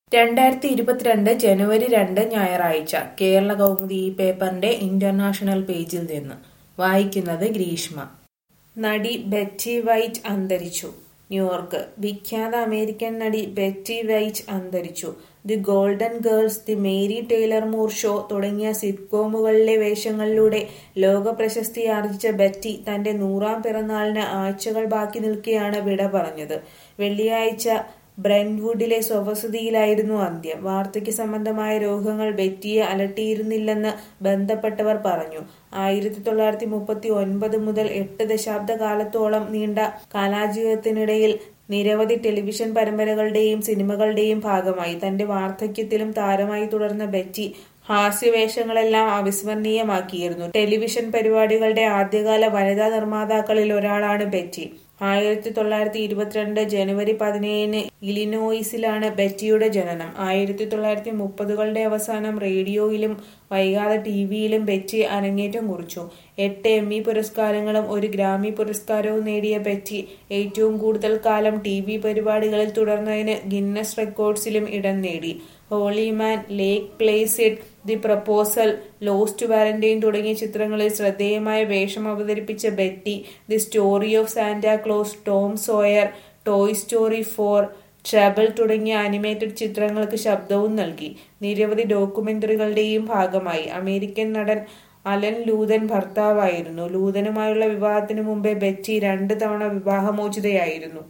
രണ്ടായിരത്തി ഇരുപത്തിരണ്ട് ജനുവരി രണ്ട് ഞായറാഴ്ച കേരള കൗമുദി ഈ പേപ്പറിന്റെ ഇന്റർനാഷണൽ പേജിൽ നിന്ന് വായിക്കുന്നത് ഗ്രീഷ്മ നടി ബെറ്റി വൈറ്റ് അന്തരിച്ചു ന്യൂയോർക്ക് വിഖ്യാത അമേരിക്കൻ നടി ബെറ്റി വൈറ്റ് അന്തരിച്ചു the Golden Girls the Mary Tyler Moore Show തുടങ്ങിയ സിറ്റ്കോമുകളിലെ വേഷങ്ങളിലൂടെ ലോക പ്രശസ്തി ആർജിച്ച ബെറ്റി തന്റെ നൂറാം പിറന്നാളിന് ആഴ്ചകൾ ബാക്കി നിൽക്കെയാണ് വിട പറഞ്ഞത് വെള്ളിയാഴ്ച ബ്രെൻവുഡിലെ സ്വവസതിയിലായിരുന്നു അന്ത്യം വാർദ്ധക്യ സംബന്ധമായ രോഗങ്ങൾ ബെറ്റിയെ അലട്ടിയിരുന്നില്ലെന്ന് ബന്ധപ്പെട്ടവർ പറഞ്ഞു ആയിരത്തി തൊള്ളായിരത്തി മുപ്പത്തി ഒൻപത് മുതൽ എട്ട് ദശാബ്ദ കാലത്തോളം നീണ്ട കലാജീവിതത്തിനിടയിൽ നിരവധി ടെലിവിഷൻ പരമ്പരകളുടെയും സിനിമകളുടെയും ഭാഗമായി തന്റെ വാർദ്ധക്യത്തിലും താരമായി തുടർന്ന ബെറ്റി ഹാസ്യവേഷങ്ങളെല്ലാം അവിസ്മരണീയമാക്കിയിരുന്നു ടെലിവിഷൻ പരിപാടികളുടെ ആദ്യകാല വനിതാ നിർമ്മാതാക്കളിൽ ഒരാളാണ് ബെറ്റി ആയിരത്തി തൊള്ളായിരത്തി ഇരുപത്തിരണ്ട് ജനുവരി പതിനേഴിന് ഇലിനോയിസിലാണ് ബെറ്റിയുടെ ജനനം ആയിരത്തി തൊള്ളായിരത്തി മുപ്പതുകളുടെ അവസാനം റേഡിയോയിലും വൈകാതെ ടിവിയിലും ബെറ്റി അരങ്ങേറ്റം കുറിച്ചു എട്ട് എം ഇ പുരസ്കാരങ്ങളും ഒരു ഗ്രാമി പുരസ്കാരവും നേടിയ ബെറ്റി ഏറ്റവും കൂടുതൽ കാലം ടി വി പരിപാടികളിൽ തുടർന്നതിന് ഗിന്നസ് റെക്കോർഡ്സിലും ഇടം നേടി Holy Man Lake Placid the Proposal Lost Valentine തുടങ്ങിയ ചിത്രങ്ങളിൽ ശ്രദ്ധേയമായ വേഷം അവതരിപ്പിച്ച Betty the Story of Santa Claus Tom Sawyer Toy Story four Trouble തുടങ്ങിയ അനിമേറ്റഡ് ചിത്രങ്ങൾക്ക് ശബ്ദവും നൽകി നിരവധി ഡോക്യുമെന്ററികളുടെയും ഭാഗമായി അമേരിക്കൻ നടൻ അലൻ ലൂതൻ ഭർത്താവായിരുന്നു ലൂതനുമായുള്ള വിവാഹത്തിനു മുമ്പേ ബെറ്റി രണ്ട് തവണ വിവാഹമോചിതയായിരുന്നു